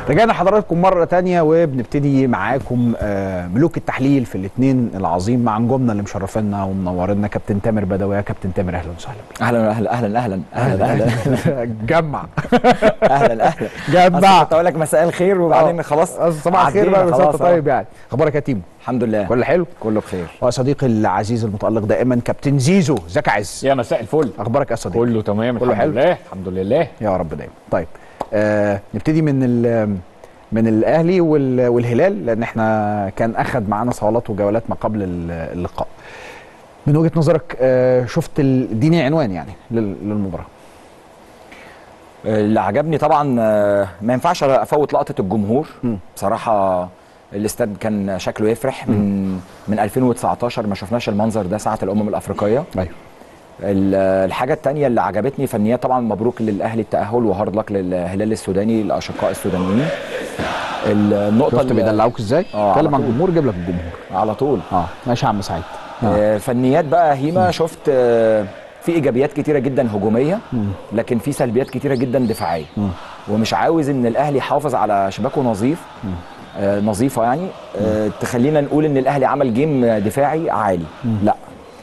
رجعنا حضراتكم مرة تانية وبنبتدي معاكم آه، ملوك التحليل في الاثنين العظيم مع نجومنا اللي مشرفينا ومنورنا كابتن تامر بدوي يا كابتن تامر اهلا وسهلا بيك اهلا اهلا اهلا اهلا اهلا اهلا جمع اهلا اهلا جمع كنت اقول لك مساء الخير وبعدين خلاص آه، صباح الخير عدينا بقى مساء خلاص، الخير طيب يعني اخبارك يا تيمو الحمد لله كله حلو كله بخير وصديقي العزيز المتألق دائما كابتن زيزو زكي عز يا مساء الفل اخبارك يا صديقي كله تمام كله الحمد حلو؟ لله الحمد لله يا رب دايما طيب آه نبتدي من ال من الاهلي وال- والهلال لان احنا كان اخذ معانا صالات وجولات ما قبل ال- اللقاء من وجهه نظرك آه شفت ال- اديني عنوان يعني لل- للمباراه اللي عجبني طبعا آه، ما ينفعش افوت لقطه الجمهور مم. بصراحه الاستاد كان شكله يفرح من من 2019 ما شفناش المنظر ده ساعه الامم الافريقيه ايوه ال- الحاجه الثانيه اللي عجبتني فنيات طبعا مبروك للاهلي التاهل وهارد لك للهلال السوداني الاشقاء السودانيين النقطه شفت اللي- بيدلعوك ازاي؟ آه، اتكلم على عن طول. الجمهور جيب لك الجمهور على طول اه ماشي يا عم سعيد آه. آه، فنيات بقى هيما شفت آه، في ايجابيات كتيره جدا هجوميه لكن في سلبيات كتيره جدا دفاعيه ومش عاوز ان الاهلي يحافظ على شباكه نظيف آه، نظيفه يعني آه، تخلينا نقول ان الاهلي عمل جيم دفاعي عالي لا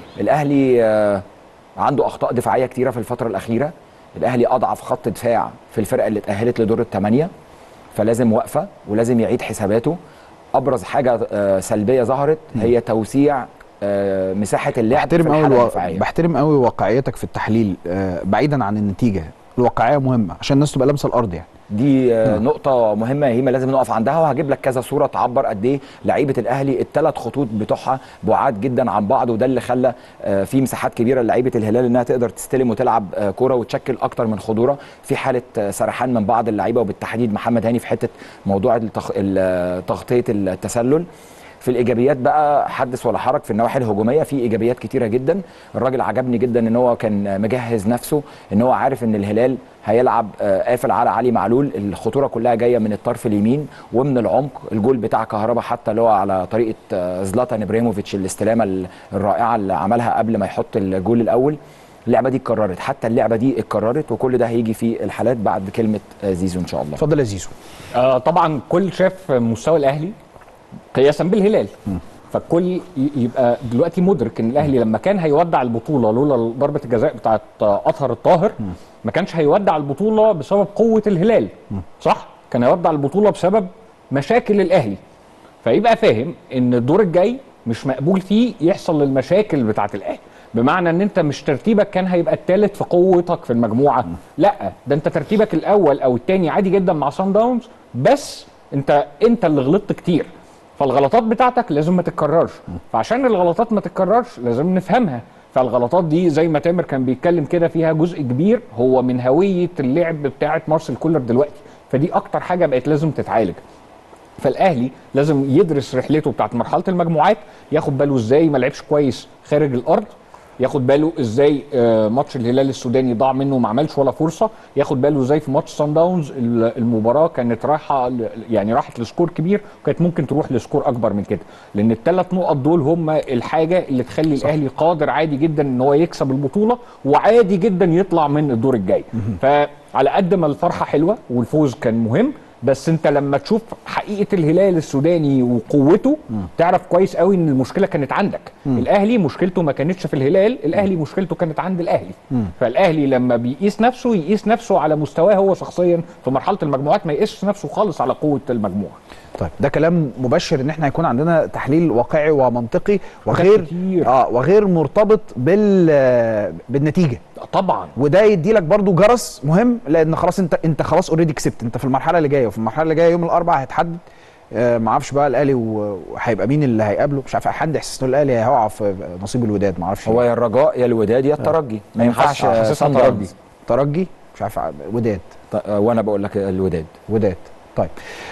الاهلي آه، عنده اخطاء دفاعيه كتيره في الفتره الاخيره الاهلي اضعف خط دفاع في الفرقه اللي اتاهلت لدور الثمانيه فلازم وقفه ولازم يعيد حساباته ابرز حاجه آه، سلبيه ظهرت هي توسيع آه، مساحه اللعب في بحترم قوي الحاله الو... الدفاعيه بحترم قوي واقعيتك في التحليل آه بعيدا عن النتيجه الواقعيه مهمه عشان الناس تبقى لامسه الارض يعني دي آه، نقطة مهمة هي لازم نقف عندها وهجيب لك كذا صورة تعبر قد ايه لعيبة الاهلي الثلاث خطوط بتوعها بعاد جدا عن بعض وده اللي خلى آه، في مساحات كبيرة لعيبة الهلال انها تقدر تستلم وتلعب آه، كورة وتشكل اكتر من خطورة في حالة آه، سرحان من بعض اللعيبة وبالتحديد محمد هاني في حتة موضوع التخ... ال- آه، تغطية التسلل في الايجابيات بقى حدث ولا حرج في النواحي الهجوميه في ايجابيات كتيره جدا الراجل عجبني جدا ان هو كان مجهز نفسه ان هو عارف ان الهلال هيلعب آه، قافل على علي معلول الخطوره كلها جايه من الطرف اليمين ومن العمق الجول بتاع كهربا حتى اللي هو على طريقه آه، زلاتان ابراهيموفيتش الاستلامه ال- الرائعه اللي عملها قبل ما يحط الجول الاول اللعبه دي اتكررت حتى اللعبه دي اتكررت وكل ده هيجي في الحالات بعد كلمه آه، زيزو ان شاء الله اتفضل يا زيزو آه طبعا كل شاف مستوى الاهلي قياسا بالهلال فالكل ي- يبقى دلوقتي مدرك ان الاهلي لما كان هيودع البطوله لولا ضربه الجزاء بتاعت آه، اطهر الطاهر ما كانش هيودع البطوله بسبب قوه الهلال صح كان هيودع البطوله بسبب مشاكل الاهلي فيبقى فاهم ان الدور الجاي مش مقبول فيه يحصل المشاكل بتاعه الاهلي بمعنى ان انت مش ترتيبك كان هيبقى الثالث في قوتك في المجموعه لا ده انت ترتيبك الاول او الثاني عادي جدا مع سان داونز بس انت انت اللي غلطت كتير فالغلطات بتاعتك لازم ما تتكررش فعشان الغلطات ما تتكررش لازم نفهمها فالغلطات دي زي ما تامر كان بيتكلم كده فيها جزء كبير هو من هويه اللعب بتاعه مارسيل كولر دلوقتي فدي اكتر حاجه بقت لازم تتعالج فالاهلي لازم يدرس رحلته بتاعت مرحله المجموعات ياخد باله ازاي ما لعبش كويس خارج الارض ياخد باله ازاي آه، ماتش الهلال السوداني ضاع منه وما عملش ولا فرصه ياخد باله ازاي في ماتش سان داونز ال- المباراه كانت رايحه ل- يعني راحت لسكور كبير وكانت ممكن تروح لسكور اكبر من كده لان الثلاث نقط دول هم الحاجه اللي تخلي الاهلي قادر عادي جدا ان هو يكسب البطوله وعادي جدا يطلع من الدور الجاي فعلى قد ما الفرحه حلوه والفوز كان مهم بس انت لما تشوف حقيقه الهلال السوداني وقوته تعرف كويس قوي ان المشكله كانت عندك الاهلي مشكلته ما كانتش في الهلال الاهلي مشكلته كانت عند الاهلي فالاهلي لما بيقيس نفسه يقيس نفسه على مستواه هو شخصيا في مرحله المجموعات ما يقيسش نفسه خالص على قوه المجموعه طيب ده كلام مبشر ان احنا هيكون عندنا تحليل واقعي ومنطقي وغير كتير. اه وغير مرتبط بال آه، بالنتيجه طبعا وده يدي لك برضو جرس مهم لان خلاص انت انت خلاص اوريدي كسبت انت في المرحله اللي جايه وفي المرحله اللي جايه يوم الاربعاء هيتحدد آه ما اعرفش بقى الاهلي و- وهيبقى مين اللي هيقابله مش عارف حد احساس ان الاهلي هيقع في نصيب الوداد ما اعرفش هو يا الرجاء يا الوداد يا الترجي ما ينفعش حاسس- حاسسها سان ترجي. داونز. ترجي مش عارف وداد ط- وانا بقول لك الوداد وداد طيب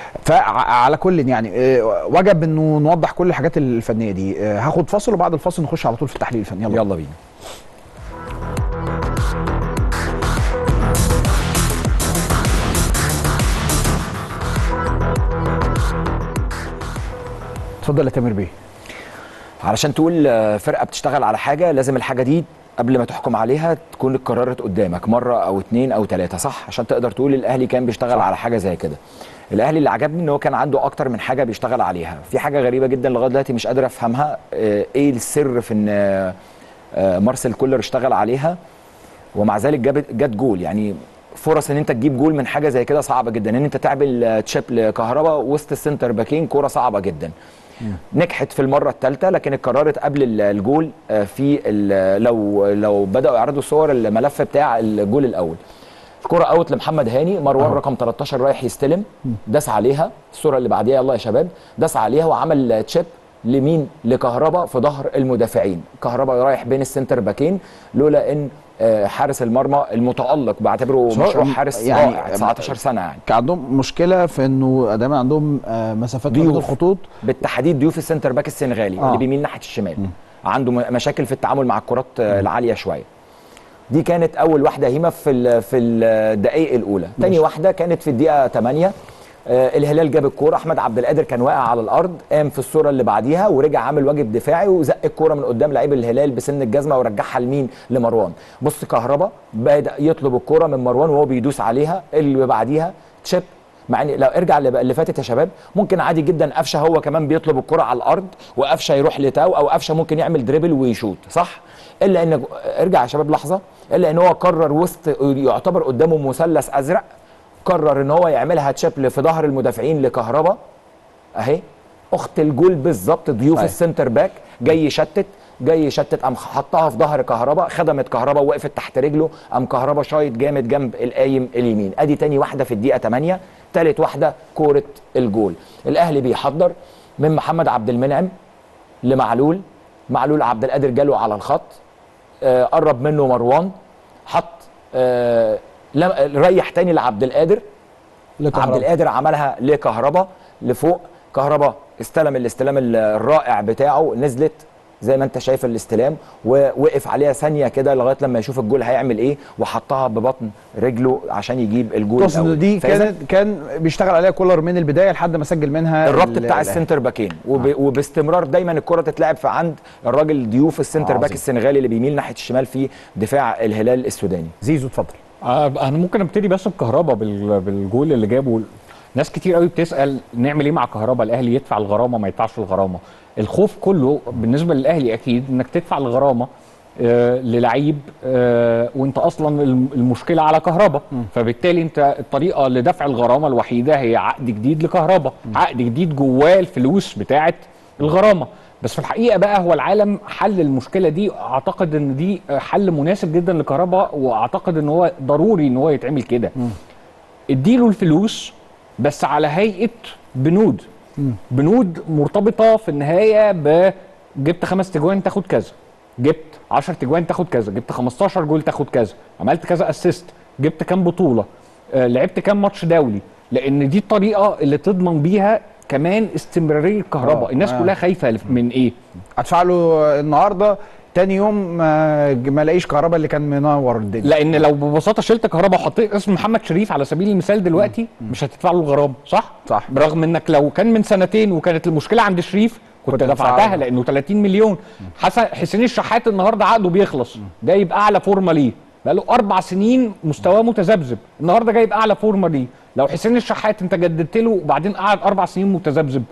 فعلى كل يعني آه، وجب انه نوضح كل الحاجات الفنيه دي آه، هاخد فاصل وبعد الفاصل نخش على طول في التحليل الفني يلا, يلا بينا اتفضل يا تامر بيه علشان تقول آه، فرقه بتشتغل على حاجه لازم الحاجه دي قبل ما تحكم عليها تكون اتكررت قدامك مره او اتنين او تلاته صح عشان تقدر تقول الاهلي كان بيشتغل صح. على حاجه زي كده الاهلي اللي عجبني ان هو كان عنده اكتر من حاجه بيشتغل عليها في حاجه غريبه جدا لغايه دلوقتي مش قادر افهمها آه، ايه السر في ان آه، آه، مارسيل كولر اشتغل عليها ومع ذلك جابت جت جول يعني فرص ان انت تجيب جول من حاجه زي كده صعبه جدا ان انت تعمل آه، تشيب لكهربا وسط السنتر باكين كوره صعبه جدا نجحت في المره الثالثه لكن اتكررت قبل ال- الجول آه، في ال- لو لو بداوا يعرضوا صور الملف بتاع الجول الاول الكرة اوت لمحمد هاني مروان رقم 13 رايح يستلم داس عليها الصوره اللي بعديها يلا يا شباب داس عليها وعمل تشيب لمين لكهربا في ظهر المدافعين كهربا رايح بين السنتر باكين لولا ان آه، حارس المرمى المتالق بعتبره سواء- مشروع حارس يعني- يعني 19 سنه يعني كان عندهم مشكله في انه دايما عندهم آه، مسافات بين ضيوف. الخطوط بالتحديد ضيوف السنتر باك السنغالي آه. اللي بيميل ناحيه الشمال عنده م- مشاكل في التعامل مع الكرات آه، العاليه شويه دي كانت اول واحده هيمه في ال- في الدقائق الاولى تاني واحده كانت في الدقيقه 8 آه، الهلال جاب الكوره احمد عبد القادر كان واقع على الارض قام في الصوره اللي بعديها ورجع عامل واجب دفاعي وزق الكوره من قدام لعيب الهلال بسن الجزمه ورجعها لمين لمروان بص كهربا بدا يطلب الكوره من مروان وهو بيدوس عليها اللي بعديها تشيب مع ان لو ارجع اللي اللي فاتت يا شباب ممكن عادي جدا قفشه هو كمان بيطلب الكره على الارض وقفشه يروح لتاو او قفشه ممكن يعمل دريبل ويشوط صح الا ان ارجع يا شباب لحظه الا ان هو قرر وسط يعتبر قدامه مثلث ازرق قرر ان هو يعملها تشيب في ظهر المدافعين لكهربا اهي اخت الجول بالظبط ضيوف أيوة. السنتر باك جاي يشتت جاي يشتت قام حطها في ظهر كهربا خدمت كهربا وقفت تحت رجله قام كهربا شايط جامد جنب القايم اليمين ادي تاني واحده في الدقيقه 8 تالت واحده كوره الجول الاهلي بيحضر من محمد عبد المنعم لمعلول معلول عبد القادر جاله على الخط آه قرب منه مروان حط آه لم- ريح تاني لعبد القادر عبد القادر عملها لكهربا لفوق كهربا استلم الاستلام ال- الرائع بتاعه نزلت زي ما انت شايف الاستلام ووقف عليها ثانيه كده لغايه لما يشوف الجول هيعمل ايه وحطها ببطن رجله عشان يجيب الجول تقصد الأول. دي فإذا- كانت كان بيشتغل عليها كولر من البدايه لحد ما سجل منها الربط ال- بتاع الأهلي. السنتر باكين وب... وباستمرار دايما الكره تتلعب في عند الراجل ضيوف السنتر باك عظيم. السنغالي اللي بيميل ناحيه الشمال في دفاع الهلال السوداني زيزو اتفضل آه، انا ممكن ابتدي بس بكهربا بال- بالجول اللي جابه ناس كتير قوي بتسال نعمل ايه مع كهربا الاهلي يدفع الغرامه ما يدفعش الغرامه الخوف كله بالنسبه للاهلي اكيد انك تدفع الغرامه آه للعيب آه وانت اصلا الم- المشكله على كهربا فبالتالي انت الطريقه لدفع الغرامه الوحيده هي عقد جديد لكهربا عقد جديد جواه الفلوس بتاعه الغرامه بس في الحقيقه بقى هو العالم حل المشكله دي اعتقد ان دي حل مناسب جدا لكهربا واعتقد ان هو ضروري ان هو يتعمل كده اديله الفلوس بس على هيئه بنود بنود مرتبطه في النهايه ب جبت خمس تجوان تاخد كذا جبت 10 تجوان تاخد كذا جبت 15 جول تاخد كذا عملت كذا اسيست جبت كام بطوله آه لعبت كام ماتش دولي لان دي الطريقه اللي تضمن بيها كمان استمراريه كهرباء آه، الناس آه. كلها خايفه من ايه ادفع له النهارده تاني يوم ما ما الاقيش كهربا اللي كان منور الدنيا لان لو ببساطه شلت كهرباء وحطيت اسم محمد شريف على سبيل المثال دلوقتي مش هتدفع له الغرامه صح صح. برغم انك لو كان من سنتين وكانت المشكله عند شريف كنت كنت دفعتها دفعها. لانه 30 مليون حسن حسين الشحات النهارده عقده بيخلص ده يبقى اعلى فورمه ليه بقاله اربع سنين مستواه متذبذب النهارده جايب اعلى فورمه ليه لو حسين الشحات انت جددت له وبعدين قعد اربع سنين متذبذب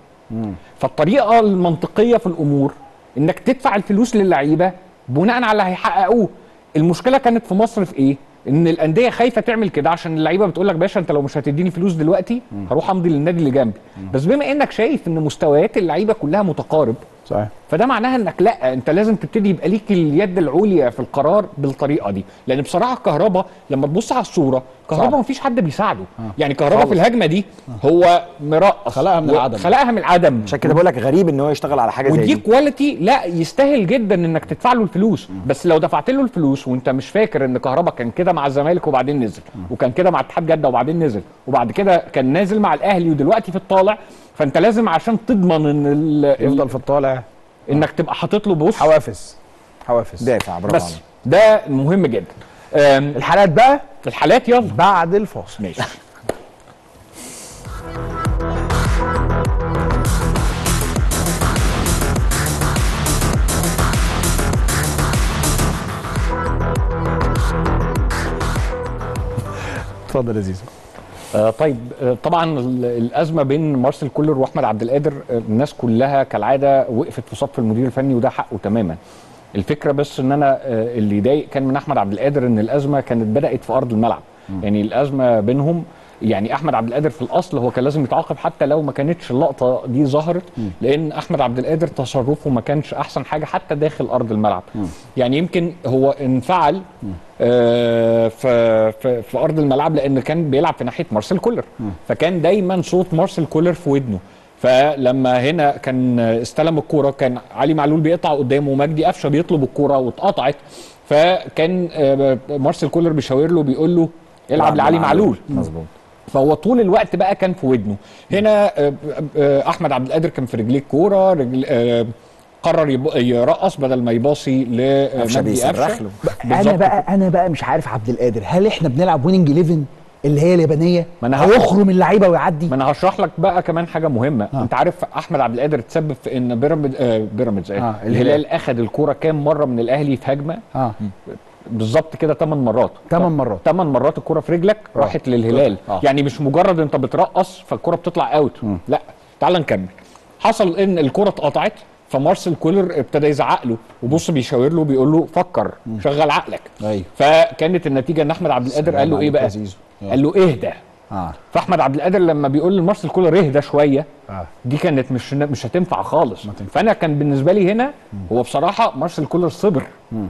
فالطريقه المنطقيه في الامور انك تدفع الفلوس للعيبه بناء على اللي هيحققوه المشكله كانت في مصر في ايه ان الانديه خايفه تعمل كده عشان اللعيبه بتقول لك باشا انت لو مش هتديني فلوس دلوقتي هروح امضي للنادي اللي جنبي بس بما انك شايف ان مستويات اللعيبه كلها متقارب صحيح فده معناها انك لا انت لازم تبتدي يبقى ليك اليد العليا في القرار بالطريقه دي لان بصراحه كهربا لما تبص على الصوره كهربا صعب. مفيش حد بيساعده يعني كهربا خالص. في الهجمه دي هو مرقص خلقها من و- العدم. خلقها من العدم عشان كده بقول لك غريب ان هو يشتغل على حاجه زي ودي دي كواليتي لا يستاهل جدا انك تدفع له الفلوس بس لو دفعت له الفلوس وانت مش فاكر ان كهربا كان كده مع الزمالك وبعدين نزل وكان كده مع اتحاد جده وبعدين نزل وبعد كده كان نازل مع الاهلي ودلوقتي في الطالع فانت لازم عشان تضمن ان ال- يفضل في الطالع انك تبقى حاطط له بص حوافز حوافز دافع برافو بس عليك. ده مهم جدا آم، الحالات بقى الحالات يلا بعد الفاصل ماشي اتفضل يا زيزو آه طيب آه طبعا ال- الازمه بين مارسيل كولر واحمد عبد القادر آه الناس كلها كالعاده وقفت في صف المدير الفني وده حقه تماما الفكره بس ان انا آه اللي يضايق كان من احمد عبد القادر ان الازمه كانت بدات في ارض الملعب يعني الازمه بينهم يعني احمد عبد القادر في الاصل هو كان لازم يتعاقب حتى لو ما كانتش اللقطه دي ظهرت لان احمد عبد القادر تصرفه ما كانش احسن حاجه حتى داخل ارض الملعب يعني يمكن هو انفعل آه، في في في ارض الملعب لان كان بيلعب في ناحيه مارسيل كولر فكان دايما صوت مارسيل كولر في ودنه فلما هنا كان استلم الكوره كان علي معلول بيقطع قدامه ومجدي قفشه بيطلب الكوره واتقطعت فكان آه، مارسيل كولر بيشاور له بيقول له العب لعلي معلول مظبوط فهو طول الوقت بقى كان في ودنه هنا آه، آه، احمد عبد القادر كان في رجليه الكوره رجل آه، قرر يب- يرقص بدل ما يباصي قفشه لمجدي بيصرخ قفشه له انا بالظبط بقى انا بقى مش عارف عبد القادر هل احنا بنلعب ويننج 11 اللي هي اليابانيه ما أنا هقول- هيخرم اللعيبه ويعدي ما انا هشرح لك بقى كمان حاجه مهمه آه. انت عارف احمد عبد القادر تسبب في ان بيراميد آه بيراميدز آه. آه، الهلال اخذ الكوره كام مره من الاهلي في هجمه اه بالظبط كده 8 مرات تمن مرات. 8 مرات الكوره في رجلك راحت للهلال آه. يعني مش مجرد انت بترقص فالكوره بتطلع اوت لا تعال نكمل حصل ان الكوره اتقطعت فمارسيل كولر ابتدى يزعق له وبص بيشاور له بيقول له فكر شغل عقلك ايوه فكانت النتيجه ان احمد عبد القادر قال له ايه عليك يا بقى زيزو. آه. قال له اهدى اه فاحمد عبد القادر لما بيقول لمارسيل كولر اهدى شويه اه دي كانت مش مش هتنفع خالص فانا كان بالنسبه لي هنا هو بصراحه مارسيل كولر صبر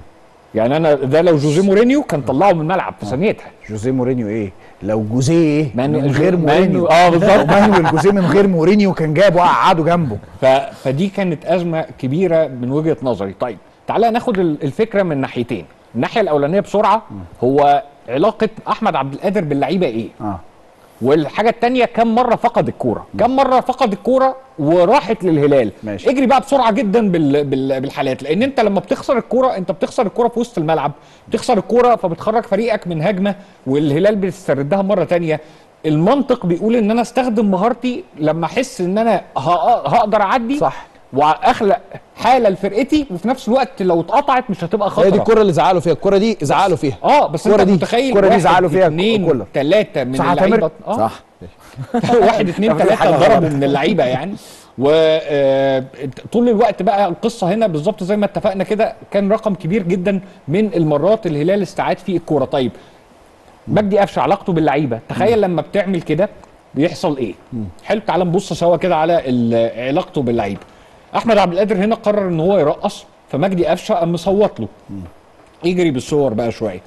يعني انا ده لو جوزيه مورينيو كان طلعه من الملعب في ثانيتها جوزيه مورينيو ايه لو جوزيه مع إن من جو- غير مع إنه- مورينيو آه، بالظبط. لو مانويل جوزيه من غير مورينيو كان جاب وقعده جنبه ف... فدي كانت ازمه كبيره من وجهه نظري طيب تعالى ناخد ال- الفكره من ناحيتين الناحيه الاولانيه بسرعه هو علاقه احمد عبد القادر باللعيبه ايه اه والحاجه الثانيه كم مره فقد الكوره كم مره فقد الكوره وراحت للهلال ماشي. اجري بقى بسرعه جدا بال... بال... بالحالات لان انت لما بتخسر الكوره انت بتخسر الكوره في وسط الملعب بتخسر الكوره فبتخرج فريقك من هجمه والهلال بيستردها مره تانية المنطق بيقول ان انا استخدم مهارتي لما احس ان انا ه... هقدر اعدي صح. واخلق حاله لفرقتي وفي نفس الوقت لو اتقطعت مش هتبقى خطره هي دي الكره اللي زعلوا فيها الكره دي زعلوا فيها اه بس الكرة انت دي- متخيل الكرة دي واحد، زعلوا فيها اتنين كولر. ثلاثه من صح يا اللعيبه تامر؟ اه صح واحد اتنين طب في تلاته حاجة ضربوا غلط. من اللعيبه يعني و آه، طول الوقت بقى القصه هنا بالظبط زي ما اتفقنا كده كان رقم كبير جدا من المرات الهلال استعاد فيه الكوره طيب مجدي قفشه علاقته باللعيبه تخيل لما بتعمل كده بيحصل ايه حلو تعال نبص سوا كده على ال- علاقته باللعيبه احمد عبد القادر هنا قرر ان هو يرقص فمجدي قفشه قام مصوت له يجري بالصور بقى شويه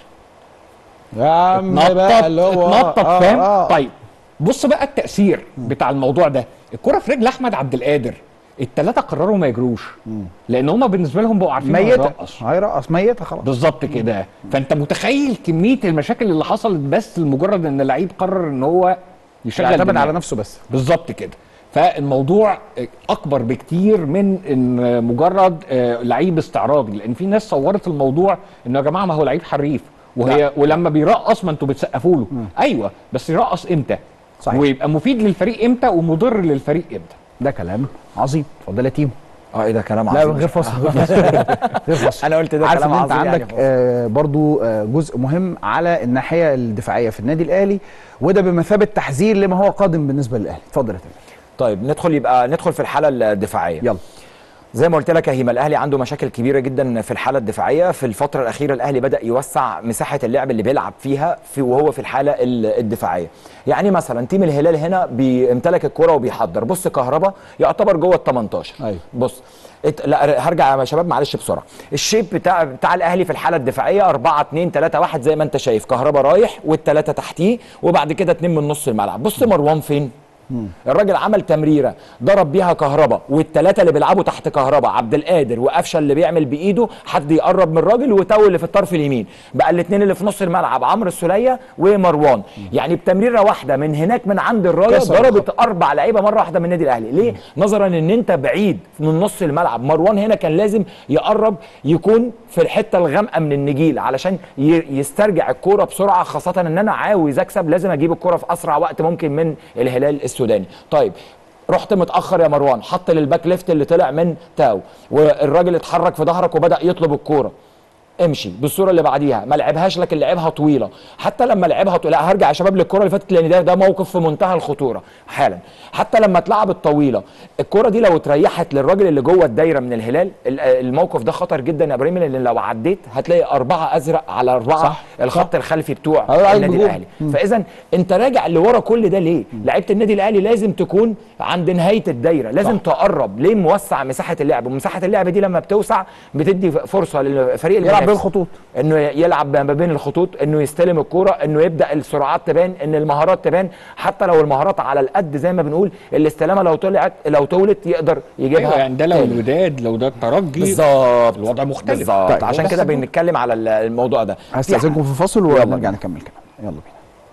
يا عم اتنطط بقى اللي هو اتنطط آه، فاهم آه. طيب بص بقى التاثير بتاع الموضوع ده الكره في رجل احمد عبد القادر الثلاثه قرروا ما يجروش لان هم بالنسبه لهم بقوا عارفين إنه ميته هيرقص. هيرقص ميته خلاص بالظبط كده فانت متخيل كميه المشاكل اللي حصلت بس لمجرد ان اللعيب قرر ان هو يشغل يعتمد دماغه. على نفسه بس بالظبط كده فالموضوع اكبر بكتير من ان مجرد آه، لعيب استعراضي لان في ناس صورت الموضوع انه يا جماعه ما هو لعيب حريف وهي لا. ولما بيرقص ما انتوا بتسقفوا له ايوه بس يرقص امتى صحيح. ويبقى مفيد للفريق امتى ومضر للفريق امتى ده كلام عظيم اتفضل يا تيمو اه ايه ده كلام لا عظيم غير فصل غير فصل غير فصل انا قلت ده عارف كلام ان انت عظيم يعني عندك فصل. آه برضو آه جزء مهم على الناحيه الدفاعيه في النادي الاهلي وده بمثابه تحذير لما هو قادم بالنسبه للاهلي اتفضل يا تامر طيب ندخل يبقى ندخل في الحاله الدفاعيه يلا زي ما قلت لك يا هيما الاهلي عنده مشاكل كبيره جدا في الحاله الدفاعيه في الفتره الاخيره الاهلي بدا يوسع مساحه اللعب اللي بيلعب فيها في وهو في الحاله ال- الدفاعيه يعني مثلا تيم الهلال هنا بيمتلك الكره وبيحضر بص كهربا يعتبر جوه ال 18 أيوة. بص ات... لا هرجع يا شباب معلش بسرعه الشيب بتاع بتاع الاهلي في الحاله الدفاعيه 4 2 3 1 زي ما انت شايف كهربا رايح والثلاثه تحتيه وبعد كده اتنين من نص الملعب بص مروان فين الراجل عمل تمريره ضرب بيها كهربا والثلاثه اللي بيلعبوا تحت كهربا عبد القادر وقفشه اللي بيعمل بايده حد يقرب من الراجل وتو اللي في الطرف اليمين بقى الاثنين اللي في نص الملعب عمرو السوليه ومروان يعني بتمريره واحده من هناك من عند الراجل كسر ضربت اربع لعيبه مره واحده من النادي الاهلي ليه نظرا ان انت بعيد من نص الملعب مروان هنا كان لازم يقرب يكون في الحته الغامقه من النجيل علشان ي- يسترجع الكوره بسرعه خاصه ان انا عاوز اكسب لازم اجيب الكوره في اسرع وقت ممكن من الهلال السوداني طيب رحت متاخر يا مروان حط للباك ليفت اللي طلع من تاو والراجل اتحرك في ظهرك وبدا يطلب الكوره امشي بالصوره اللي بعديها ما لعبهاش لكن لعبها طويله حتى لما لعبها طويله لا هرجع يا شباب للكره اللي فاتت لان ده ده موقف في منتهى الخطوره حالا حتى لما اتلعب الطويله الكره دي لو اتريحت للراجل اللي جوه الدايره من الهلال ال- الموقف ده خطر جدا يا ابراهيم لان لو عديت هتلاقي اربعه ازرق على اربعه صح، الخط الخلفي بتوع أيوة، عايز النادي بجول. الاهلي فاذا انت راجع لورا كل ده ليه لعيبه النادي الاهلي لازم تكون عند نهايه الدايره لازم صح. تقرب ليه موسع مساحه اللعب ومساحه اللعب دي لما بتوسع بتدي فرصه للفريق يلعب بين المنافس. الخطوط انه يلعب ما بين الخطوط انه يستلم الكوره انه يبدا السرعات تبان ان المهارات تبان حتى لو المهارات على القد زي ما بنقول الاستلامه لو طلعت لو طولت يقدر يجيبها ايوه يعني ده لو تاني. الوداد لو ده الترجي بالظبط الوضع مختلف. بالظبط طيب، عشان بس كده دول- بنتكلم على ال- الموضوع ده في هستأذنكم في فاصل يلا ونرجع بينا. نكمل كلام يلا بينا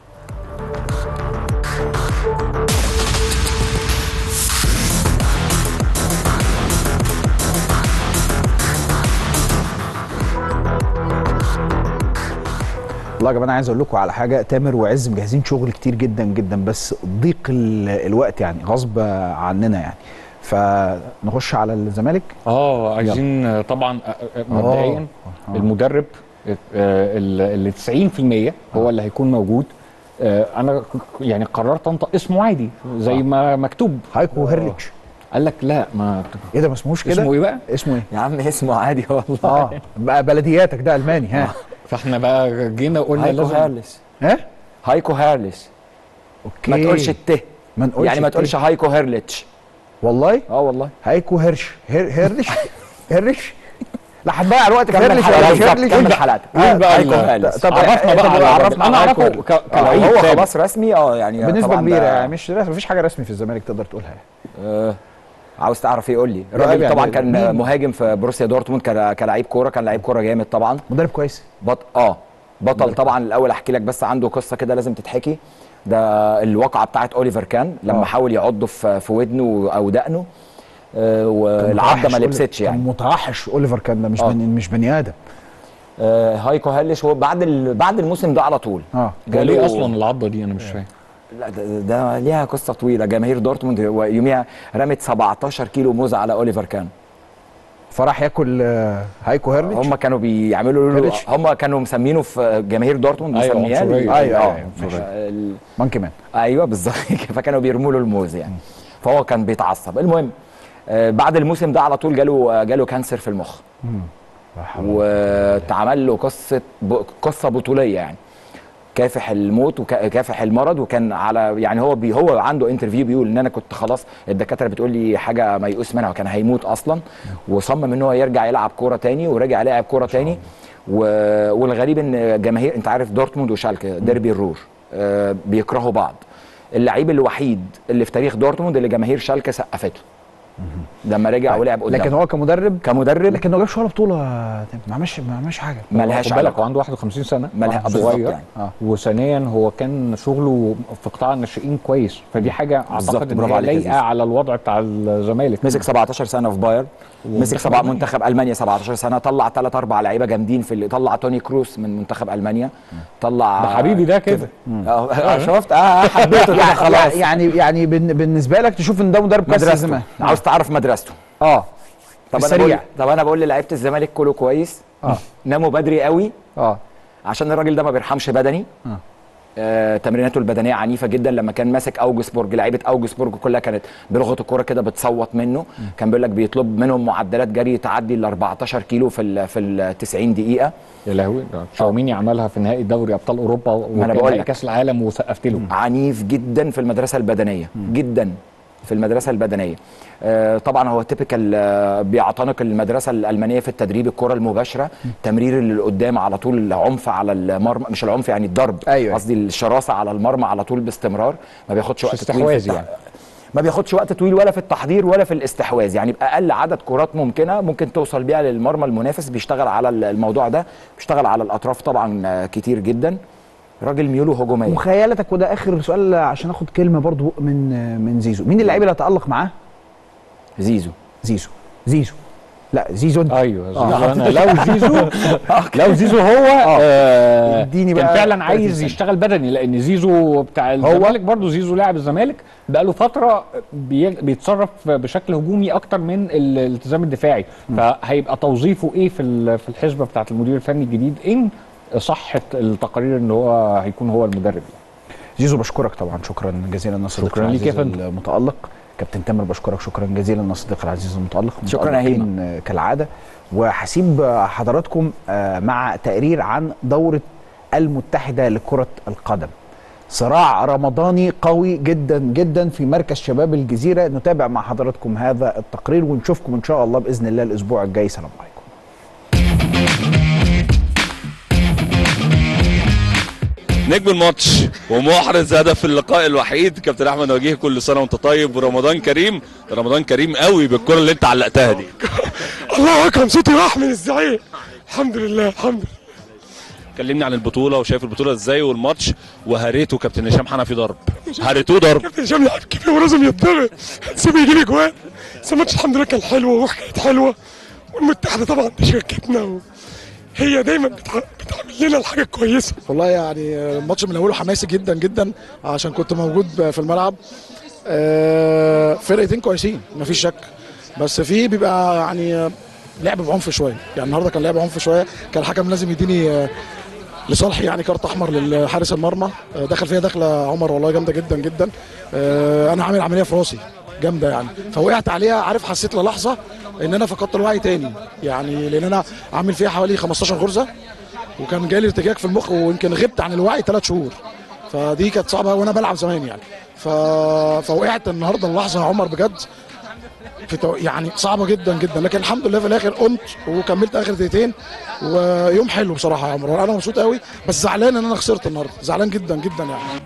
والله يا جماعه انا عايز اقول لكم على حاجه تامر وعز مجهزين شغل كتير جدا جدا بس ضيق ال- الوقت يعني غصب عننا يعني فنخش على الزمالك اه عايزين آه، طبعا آه، آه، مبدئيا آه. المدرب آه، اللي 90% هو اللي هيكون موجود آه، انا ك- يعني قررت انطق اسمه عادي زي ما مكتوب هايكو هيرليتش قال لك لا ما ايه ده ما اسمهوش كده اسمه ايه بقى اسمه ايه يا عم اسمه عادي والله اه بقى بلدياتك ده الماني ها فاحنا بقى جينا قلنا هايكو لازم هيرلس ها هايكو هيرلس اوكي ما تقولش الت ما نقولش يعني ما الت. تقولش هايكو هيرلتش والله اه والله هايكو هيرش هير هيرلش هيرلش لا هتضيع الوقت في كمل هيرلش حلقتك ولا مش بالظبط، هيرلش كمل حلقتك آه، بقى هايكو ال- هيرلس طب عرفنا بقى على عرفنا انا على اعرفه كل- ك- آه، كلعيب هو ثابت. خلاص رسمي اه يعني بنسبه طبعاً كبيره ده- يعني مش مفيش حاجه رسمي في الزمالك تقدر تقولها آه، عاوز تعرف ايه قول لي طيب الراجل يعني طبعا كان مين؟ مهاجم في بروسيا دورتموند كلا- كلاعب كوره كان لعيب كوره جامد طبعا مدرب كويس بط... اه بطل طبعا الاول احكي لك بس عنده قصه كده لازم تتحكي ده الواقعه بتاعت اوليفر كان لما آه. حاول يعضه في في ودنه او دقنه آه والعضه ما لبستش يعني كان متوحش اوليفر كان ده مش آه. بني مش بني ادم آه هايكو هلش هو بعد ال... بعد الموسم ده على طول اه هو ليه اصلا العضه دي انا مش فاهم لا ده, ده ليها قصه طويله جماهير دورتموند يوميها رمت 17 كيلو موز على اوليفر كان فراح ياكل آه، هايكو هيرليتش هم كانوا بيعملوا له هيرليتش؟ هم كانوا مسمينه في جماهير دورتموند أيوة، مسمياه عنصرية. أيوة، آه، أيوة، مش- ال- مانكي مان ايوه بالظبط فكانوا بيرموا له الموز يعني فهو كان بيتعصب المهم آه، بعد الموسم ده على طول جاله جاله كانسر في المخ واتعمل له قصه ب... قصه بطوليه يعني كافح الموت وكافح المرض وكان على يعني هو بي هو عنده انترفيو بيقول ان انا كنت خلاص الدكاتره بتقول لي حاجه ميؤوس منها وكان هيموت اصلا وصمم ان هو يرجع يلعب كوره تاني ورجع لعب كوره تاني و... والغريب ان جماهير انت عارف دورتموند وشالكه ديربي الروج آه بيكرهوا بعض اللعيب الوحيد اللي في تاريخ دورتموند اللي جماهير شالكه سقفته لما رجع ولعب قدام لكن هو كمدرب كمدرب لكن ما جابش ولا بطوله ما عملش ما عملش حاجه ملهاش خد بالك علاقه هو عنده 51 سنه ملها- واحد بالظبط صغير يعني. آه. وثانيا هو كان شغله في قطاع الناشئين كويس فدي حاجه بالظبط، اعتقد ان برافو هي عليك يا لايقه زيزو. على الوضع بتاع الزمالك مسك 17 سنه في باير مسك سبع ألمانيا. منتخب المانيا 17 سنه طلع ثلاث اربع لعيبه جامدين في اللي طلع توني كروس من منتخب المانيا طلع ده حبيبي ده كده آه، آه، شفت اه حبيته كده خلاص يعني يعني بن- بالنسبه لك تشوف ان ده مدرب كويس مدرسته الزمالك عاوز تعرف مدرسته اه طب انا السريع. بقول طب انا بقول للعيبه الزمالك كله كويس اه ناموا بدري قوي اه عشان الراجل ده ما بيرحمش بدني آه. آه، تمريناته البدنيه عنيفه جدا لما كان ماسك اوجسبورج لعيبه اوجسبورج كلها كانت بلغه الكوره كده بتصوت منه كان بيقول لك بيطلب منهم معدلات جري تعدي ال 14 كيلو في ال في ال 90 دقيقه يا لهوي ده تشاوميني عملها في نهائي دوري ابطال اوروبا أنا وكان بقول نهائي لك. كاس العالم وسقفت له عنيف جدا في المدرسه البدنيه جدا في المدرسه البدنيه آه، طبعا هو تيبيكال آه، بيعتنق المدرسه الالمانيه في التدريب الكره المباشره تمرير اللي قدام على طول العنف على المرمى مش العنف يعني الضرب أيوة. قصدي الشراسه على المرمى على طول باستمرار ما بياخدش وقت طويل في استحواذ التح- يعني. ما بياخدش وقت طويل ولا في التحضير ولا في الاستحواذ يعني باقل عدد كرات ممكنه ممكن توصل بيها للمرمى المنافس بيشتغل على الموضوع ده بيشتغل على الاطراف طبعا آه، كتير جدا راجل ميوله هجوميه مخيلتك وده اخر سؤال عشان اخد كلمه برضو من من زيزو مين اللعيب اللي هتالق معاه زيزو زيزو زيزو لا زيزو انت ايوه آه. زيزو انا لو زيزو لو زيزو هو آه اديني كان بقى فعلا 30 عايز سنة. يشتغل بدني لان زيزو بتاع الزمالك برضه زيزو لاعب الزمالك بقاله فتره بي- بيتصرف بشكل هجومي اكتر من ال- الالتزام الدفاعي فهيبقى توظيفه ايه في ال- في الحسبه بتاعه المدير الفني الجديد ان صحت التقارير ان هو هيكون هو المدرب يعني. زيزو بشكرك طبعا شكرا جزيلا الناس شكراً ليك يا فندم. المتالق كابتن تامر بشكرك شكرا جزيلا الناس الصديق العزيز المتالق شكراً يا متألقين، آه، كالعاده وهسيب آه، حضراتكم آه، مع تقرير عن دوره المتحده لكره القدم صراع رمضاني قوي جدا جدا في مركز شباب الجزيره نتابع مع حضراتكم هذا التقرير ونشوفكم ان شاء الله باذن الله الاسبوع الجاي سلام عليكم نجم الماتش ومحرز هدف اللقاء الوحيد كابتن احمد وجيه كل سنه وانت طيب ورمضان كريم رمضان كريم قوي بالكره اللي انت علقتها دي الله اكرم صوتي راح من الزعيق الحمد لله الحمد لله كلمني عن البطوله وشايف البطوله ازاي والماتش وهريته كابتن هشام حنفي ضرب هريتوه ضرب كابتن هشام لاعب كبير ولازم يتضرب سيبه يجي لي جوان بس الماتش الحمد لله كان حلو والروح كانت حلوه والمتحده طبعا دي شركتنا و... هي دايما بتع... بتعمل لنا الحاجه الكويسه والله يعني الماتش من اوله حماسي جدا جدا عشان كنت موجود في الملعب آه، فرقتين كويسين مفيش شك بس في بيبقى يعني لعب بعنف شويه يعني النهارده كان لعب عنف شويه كان الحكم لازم يديني آه، لصالحي يعني كارت احمر لحارس المرمى آه، دخل فيها دخله عمر والله جامده جدا جدا آه، انا عامل عمليه في راسي جامده يعني فوقعت عليها عارف حسيت للحظه ان انا فقدت الوعي تاني يعني لان انا عامل فيها حوالي 15 غرزه وكان جالي ارتجاج في المخ ويمكن غبت عن الوعي ثلاث شهور فدي كانت صعبه وانا بلعب زمان يعني ف... فوقعت النهارده اللحظه يا عمر بجد في تو... يعني صعبه جدا جدا لكن الحمد لله في الاخر قمت وكملت اخر دقيقتين ويوم حلو بصراحه يا عمر انا مبسوط قوي بس زعلان ان انا خسرت النهارده زعلان جدا جدا يعني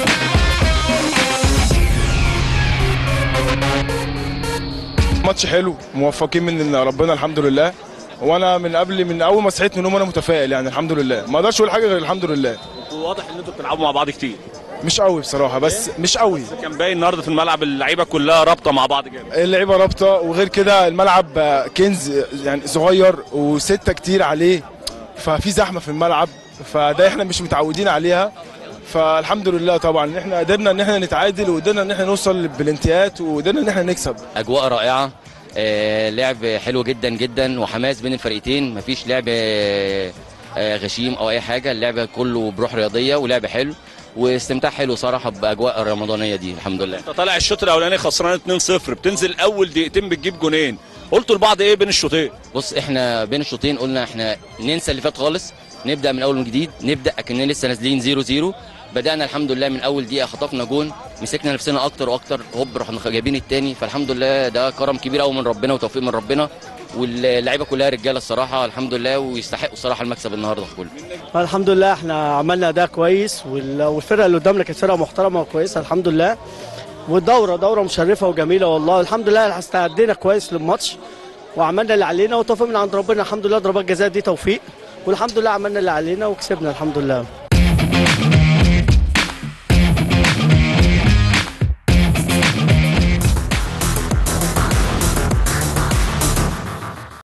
ماتش حلو موفقين من ربنا الحمد لله وانا من قبل من اول ما صحيت من النوم انا متفائل يعني الحمد لله ما اقدرش اقول حاجه غير الحمد لله واضح ان انتوا بتلعبوا مع بعض كتير مش قوي بصراحه بس مش قوي كان باين النهارده في الملعب اللعيبه كلها رابطه مع بعض جامد اللعيبه رابطه وغير كده الملعب آه، كنز يعني صغير وسته كتير عليه ففي زحمه في الملعب فده احنا مش متعودين عليها فالحمد لله طبعا ان احنا قدرنا ان احنا نتعادل وقدرنا ان احنا نوصل بالانتهاءات وقدرنا ان احنا نكسب اجواء رائعه آه، لعب حلو جدا جدا وحماس بين الفريقين مفيش لعب آه، آه، غشيم او اي حاجه اللعب كله بروح رياضيه ولعب حلو واستمتاع حلو صراحه باجواء الرمضانيه دي الحمد لله انت طالع الشوط الاولاني خسران 2-0 بتنزل اول دقيقتين بتجيب جونين قلتوا لبعض ايه بين الشوطين بص احنا بين الشوطين قلنا احنا ننسى اللي فات خالص نبدا من اول وجديد نبدا اكننا لسه نازلين 0 0 بدانا الحمد لله من اول دقيقه خطفنا جون مسكنا نفسنا اكتر واكتر هوب رحنا جايبين التاني فالحمد لله ده كرم كبير قوي من ربنا وتوفيق من ربنا واللعيبه كلها رجاله الصراحه الحمد لله ويستحقوا الصراحه المكسب النهارده كله الحمد لله احنا عملنا اداء كويس وال- والفرقه اللي قدامنا كانت فرقه محترمه وكويسه الحمد لله والدوره دوره مشرفه وجميله والله الحمد لله استعدينا كويس للماتش وعملنا اللي علينا وتوفيق من عند ربنا الحمد لله ضربات جزاء دي توفيق والحمد لله عملنا اللي علينا وكسبنا الحمد لله